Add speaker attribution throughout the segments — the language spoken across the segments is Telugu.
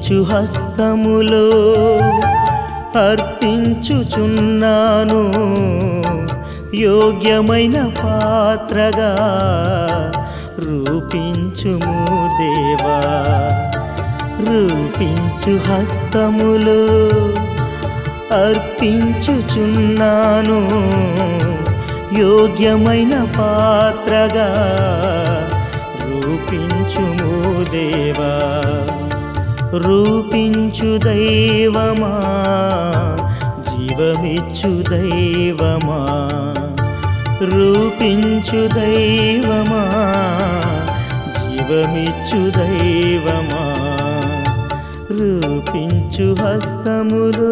Speaker 1: రూపించు హస్తములో అర్పించుచున్నాను యోగ్యమైన పాత్రగా రూపించుము దేవా రూపించు హస్తములు అర్పించుచున్నాను యోగ్యమైన పాత్రగా రూపించుము దేవా రూపించు దైవమా జీవమిచ్చు దైవమా రూపించు దైవమా జీవమిచ్చు దైవమా రూపించు హస్తములో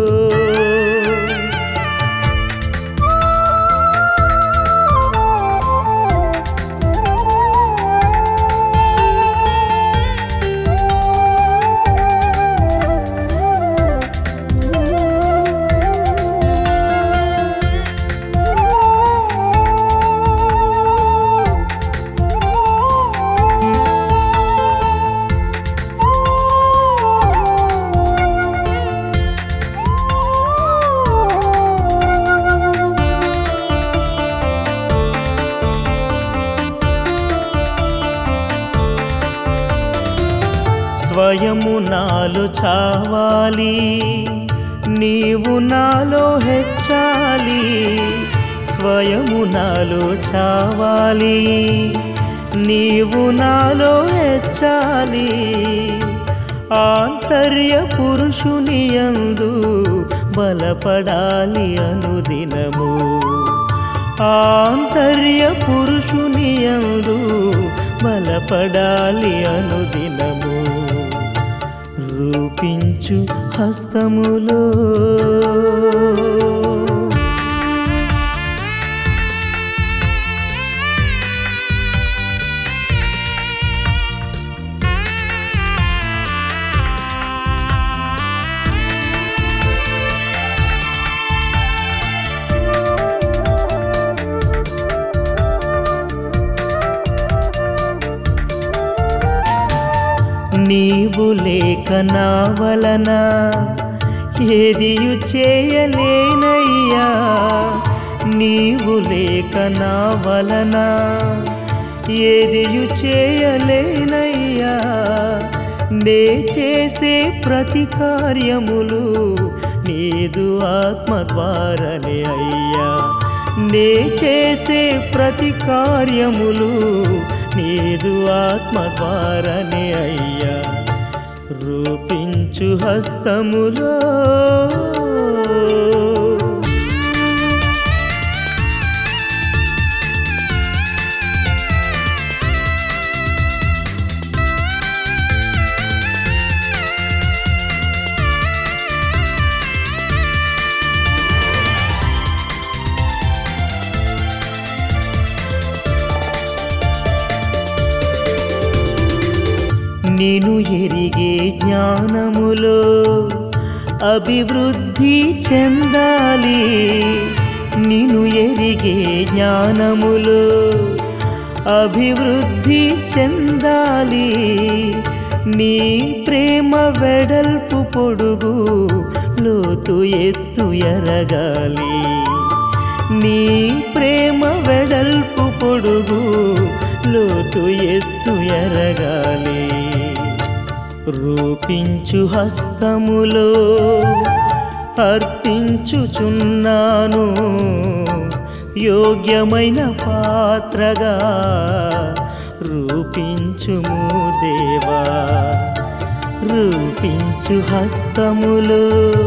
Speaker 1: స్వయము నాలో చావాలి నీవు నాలో హెచ్చాలి స్వయము నాలో చావాలి నీవు నాలో హెచ్చాలి ఆంతర్య పురుషుని యందు బలపడాలి అనుదినము ఆంతర్య పురుషుని యందు బలపడాలి అనుదినము రూపించు హస్తములో నీవు లేక నా వలన ఏదియు చేయలేనయ్యా నీవు లేక నా వలన ఏదియు చేయలేనయ్యా నే చేసే ప్రతి కార్యములు నీదు ఆత్మ ద్వారానే అయ్యా నే చేసే ప్రతి కార్యములు నీదు ఆత్మ ద్వారానే అయ్యా రూపించు హస్తములో నేను ఎరిగే జ్ఞానములో అభివృద్ధి చెందాలి నిన్ను ఎరిగే జ్ఞానములో అభివృద్ధి చెందాలి నీ ప్రేమ వెడల్పు పొడుగు లోతు ఎత్తు ఎరగాలి నీ ప్రేమ వెడల్పు పొడుగు లోతు ఎత్తు ఎరగాలి రూపించు హస్తములో అర్పించుచున్నాను యోగ్యమైన పాత్రగా రూపించుము దేవా రూపించు హస్తములో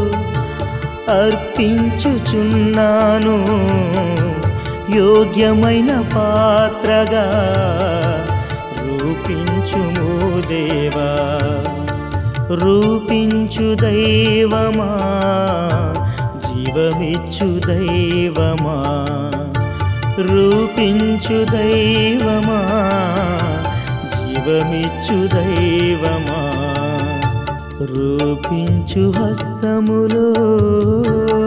Speaker 1: అర్పించుచున్నాను యోగ్యమైన పాత్రగా రూపించుము దేవా రూపించు దైవమా జీవమిచ్చు దైవమా రూపించు దైవమా జీవమిచ్చు దైవమా రూపించు హస్తములో